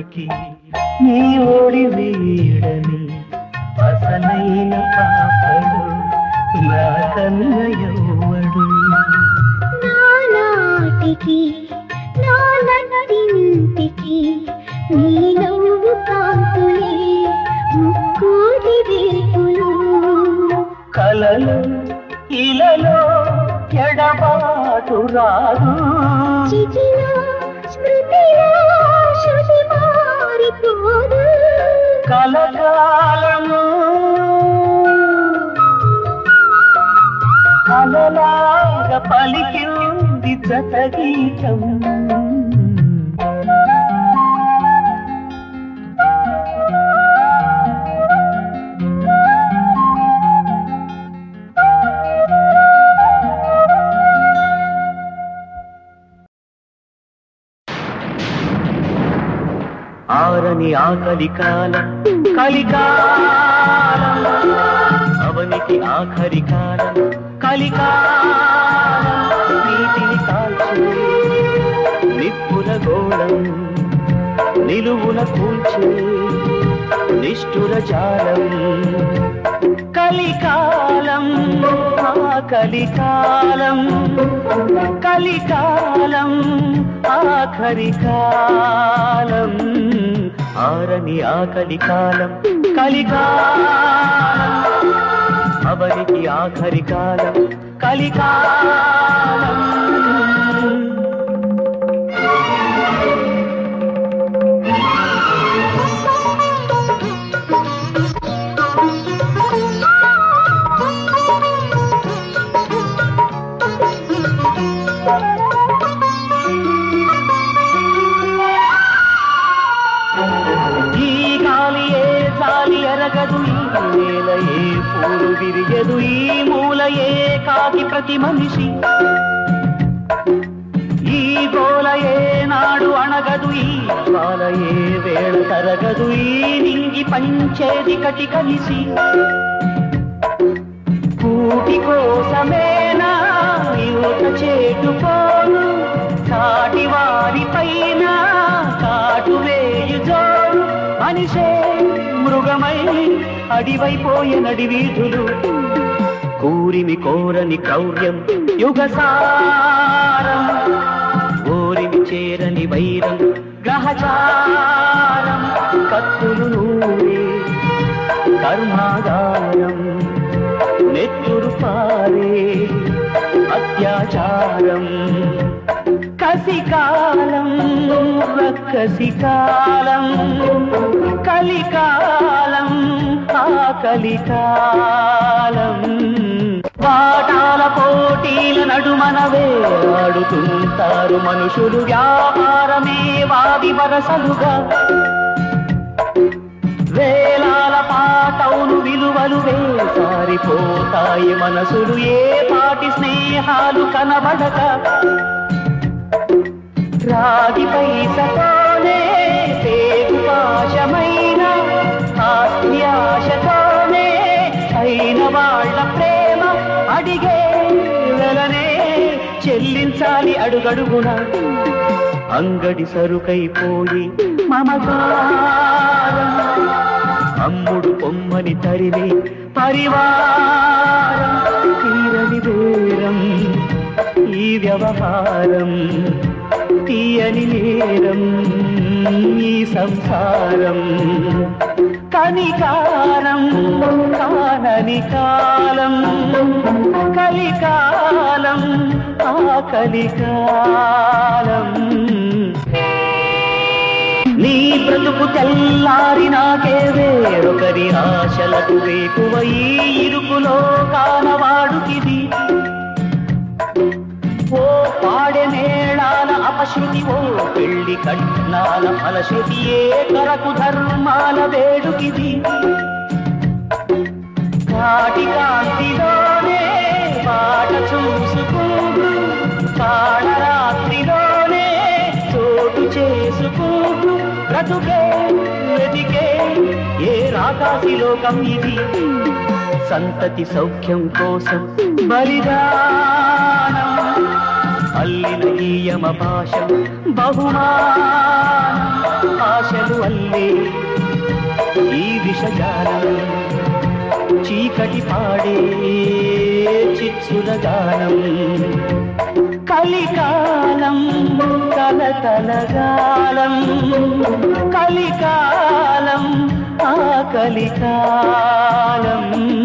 నాటికి నీ ఓడి వీడని అసలైన పాపడు నా కన్నయ్యవడు నానాటికి నా నటింటికి నీ నవ్వు కాంతులే ముక్కోటి రేపులు కలలు ఇలలో ఎడబాటు రాదు చిచిన స్మృతిలో శృతి మారిపోదు కలకాలము అలలాగా పలికింది జత గీతం ఆరని ఆకలి కాలం కలికాలం అవనికి ఆఖరి కాలం కలికాలం నీటిని కాల్చే నిప్పుల గోళం నిలువున కూల్చే నిష్ఠుర జాలం కలికాలం ఆ కలికాలం కలికాలం ఆఖరి కాలం ఆరని ఆకలి కాలం కలికాలం అవనికి ఆఖరి కాలం కలికాలం ఈ గాలి ఏ గాలి ఎరగదు ఈ నేల ఏ పూలు విరియదు ఈ మూల ఏ కాకి ప్రతి మనిషి ఈ గోల ఏ నాడు అణగదు ఈ జ్వాల ఏ వేళ తరగదు ఈ నింగి పంచేది కటి కలిసి కూటి కోసమేనా యువత చేటుకోను కాటి వారి పైన కాటు వేయు జోరు మనిషే మృగమై అడివైపోయే నడి వీధులు కూరిమి కోరని క్రౌర్యం యుగసారం ఓరిమి చేరని వైరం గ్రహచారం కత్తులు నూరే కర్మాగారం నెత్తురు పారే అత్యాచారం కసికాలం రక్కసికాలం కలికాలం ఆ కలికాలం వాటాల పోటీల నడుమన వేలాడుతుంటారు మనుషులు వ్యాపారమే వాది వరసలుగా వేలాల పాటౌను విలువలు వేసారిపోతాయి మనసులు ఏ పాటి స్నేహాలు కనబడక రాగి పైసతోనే పేగు పాశమైన ఆస్తి ఆశతోనే అయిన వాళ్ళ ప్రేమ అడిగే వెలనే చెల్లించాలి అడుగడుగున అంగడి సరుకైపోయి మమకారం అమ్ముడు పొమ్మని తరిమి పరివారం తీరని దూరం ఈ వ్యవహారం తీయని నేరం ఈ సంసారం కనికారం కానని కాలం కలికాలం ఆ కలికాలం నీ బ్రతుకు తెల్లారి నాకే వేరొకరి ఆశలకు వేకువ ఈ ఇరుకులో కానవాడుకిది ఓ పాడె మేళాల అపశృతి ఓ పెళ్లి కట్నాల ఫలశ్రుతి ఏ కరకు ధర్మాల వేడుకిది కాటి కాంతిలోనే పాట చూసుకుంటూ కాళరాత్రిలోనే చోటు చేసుకుంటూ బ్రతుకే వెతికే ఏ రాకాసి లోకం ఇది సంతతి సౌఖ్యం కోసం బలిదానం అల్లిన ఈయమ భాష బహుమానం ఆశలు అల్లే ఈ విషజాలం చీకటి పాడే చిచ్చుల గానం కలికాలం కలతలగాలం కలికాలం ఆ కలికాలం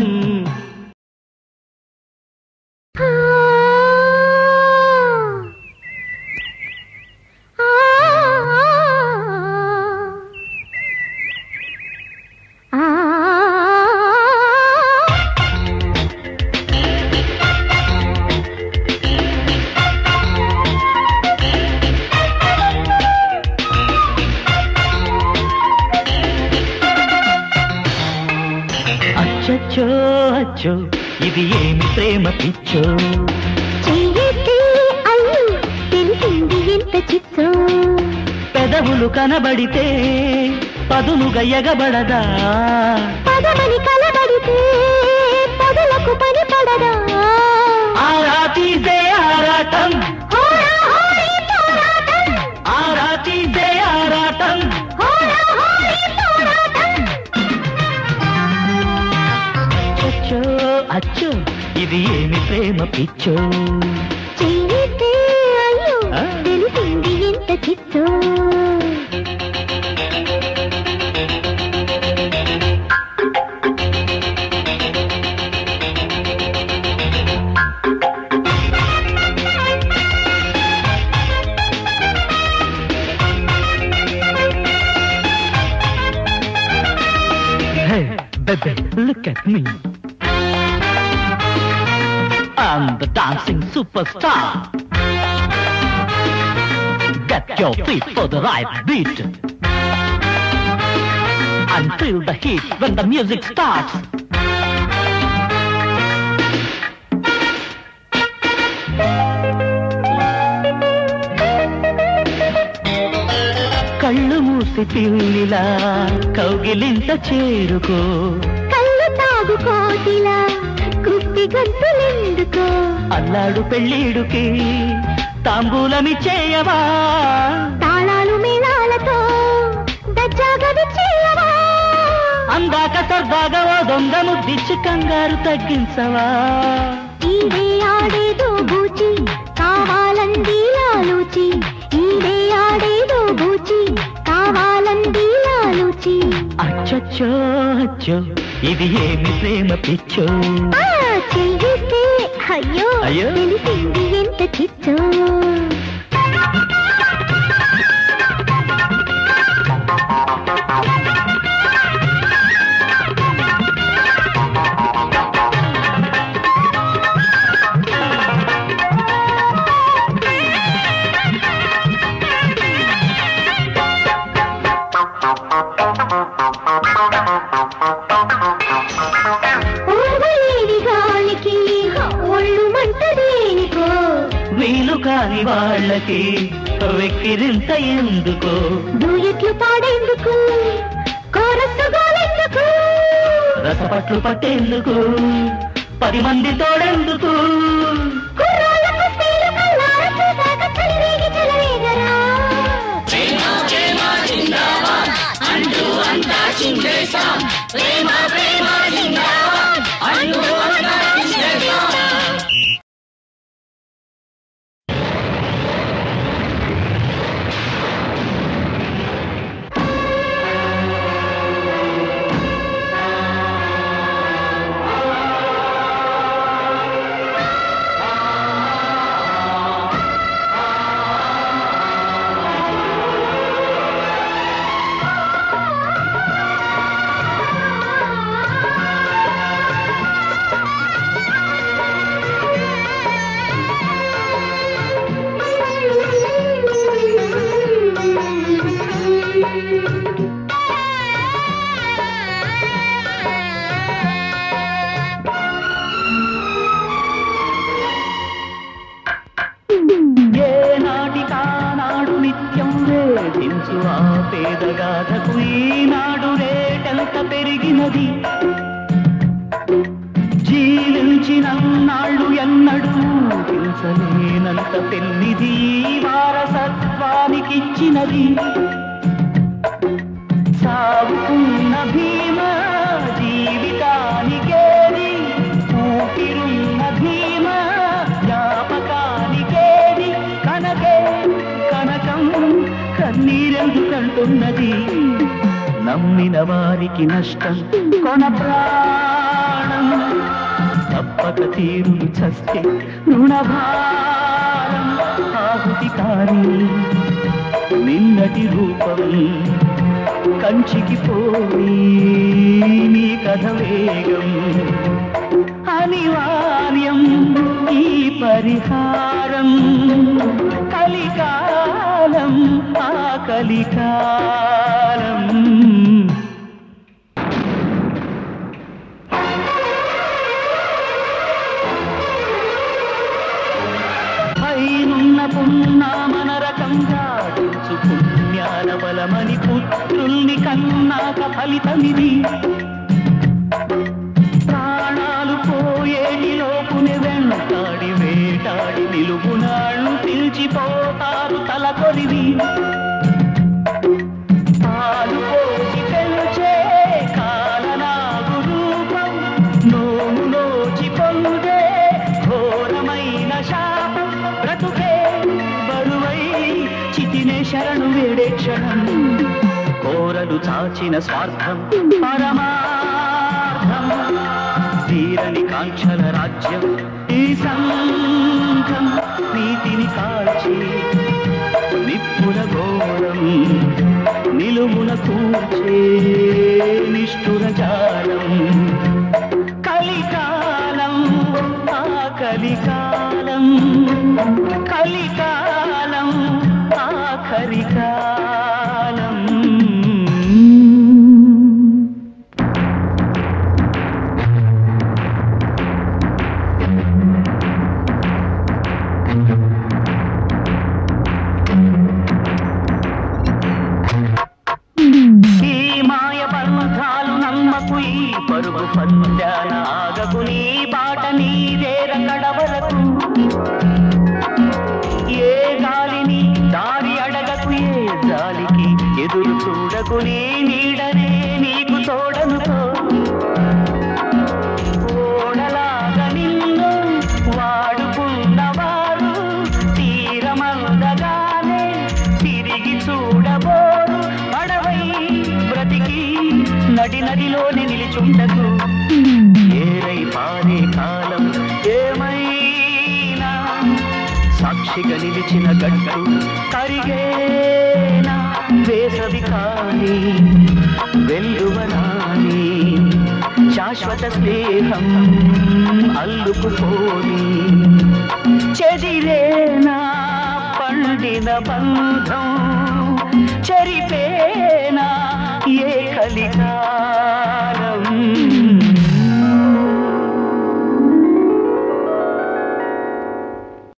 అచ్చచ్చో అచ్చో ఇది ఏమి ప్రేమ పిచ్చో చెయ్యెత్తి అల్లు తెలిసింది ఎంత చిత్తో పెదవులు కనబడితే పదునుగా ఎగబడదా పదమని కలబడితే పదులకు పని పడదా ఆరా తీసే ఆరాటం హోరా హోరీ పోరాటం ఆరా తీసే ఆరాటం హోరా హోరీ పోరాటం అచ్చో అచ్చో ఇది ఏమి ప్రేమ పిచ్చో చెయ్యెత్తి అయ్యో ఆ? తెలిసింది ఎంత చిత్తో Hey, baby, look at me. I'm the dancing superstar. Get your feet for the right beat. And feel the heat when the music starts. కళ్ళు మూసి పిల్లిలా కౌగిలింత చేరుకో కళ్ళు తాగు కోటిలా కుప్పి గంతులెందుకో అల్లాడు పెళ్ళిడుకి తాంబూలమి చేయవా తాళాలు మేళాలతో దజ్జాగది చేయవా అందాక సరదాగా ఓ దొంగ ముద్దిచ్చి కంగారు తగ్గించవా ఈడే ఆడేదో బూచి కావాలంది లాలూచి ఈడే ఆడేదో బూచి కావాలంది లాలూచి అచ్చచ్చో అచ్చో ఇది ఏమి ప్రేమ పిచ్చో ఆ చెయ్యితే అయ్యో అయ్యో. తెలిసింది ఎంత చిచ్చో ఓర్వలేని గాలికి ఒళ్ళు మంట దేనికో వీలు కాని వాళ్ళకి వెక్కిరింత ఎందుకో దూయట్లు పాడేందుకు కోరస్సు గోలెందుకు రసపట్లు పట్టేందుకు పది మంది తోడెందుకు కుర్రాళ్ళకు స్త్రీలు కళ్ళారా చూశాక చలివేగి చెలరేగరా ఏ నాటికానాడు నిత్యం వేధించు ఆ పేదగాథకు ఈనాడు రేటెంత పెరిగినది జీవించినన్నాళ్ళు ఎన్నడూ ఊహించలేనంత పెన్నిది ఈ వారసత్వానికిచ్చినది సాగుతున్న భీమ జీవితానికేది ఊపిరున్న భీమ జ్ఞాపకానికేది కనకే కనకం కన్నీరెందుకంటున్నది నమ్మిన వారికి నష్టం కొన ప్రాణం తప్పక తీరును చస్తే రుణభారం ఆహుతి కాని నిన్నటి రూపం కంచికి పోయి నీ కథ వేగం అనివార్యం ఈ పరిహారం కలికాలం ఆ కలికాలం పైనున్న పున్నామన రకం దాటించు పుణ్యాల బలమని పుత్రుల్ని కన్నాక ఫలితమిది ప్రాణాలు పోయేటి లోపుని వెంటాడి వేటాడి నిలుపునాళ్ళు పిలిచిపోతారు తల కొరివి పాలు పోసి పెంచే కాలనాగు రూపం నోము నోచి పొందే ఘోరమైన శాపం బ్రతుకే బరువై చితినే శరణు వేడే క్షణం కోరలు చాచిన స్వార్థం పరమార్థం తీరని కాంక్షల రాజ్యం ఈ సంఘం నీతిని కాల్చి నిప్పుల ఘోరం నిలువున కూర్చే నిష్ఠుర జాలం కలికాలం ఆ కలికాలం కలికాలం ఆఖరి కాలం ఈ మాయ బంధాలు నమ్మకు ఈ పరుగు పందాన ఆగకు నీ బాట నీదేర కడవరకు ఏ గాలిని దారి అడగకు ఏ గాలికి ఎదురు చూడకు నీ నీడనే నీకు తోడనుకో ఓడలాగా నిన్ను వాడుకున్నవారు తీరమందగానే తిరిగి చూడబోరు పడవై బ్రతికి నడి నదిలోనే నిలిచుండకు ఏరై పారే కాలం ఏమైనా సాక్షిగా నిలిచిన గట్టు కరిగేనా వేసవి కాని వెల్లువనాని శాశ్వత స్నేహం అల్లుకుపోని చెదిరేనా పండిన బంధం చెరిపేనా ఏ కలికాలం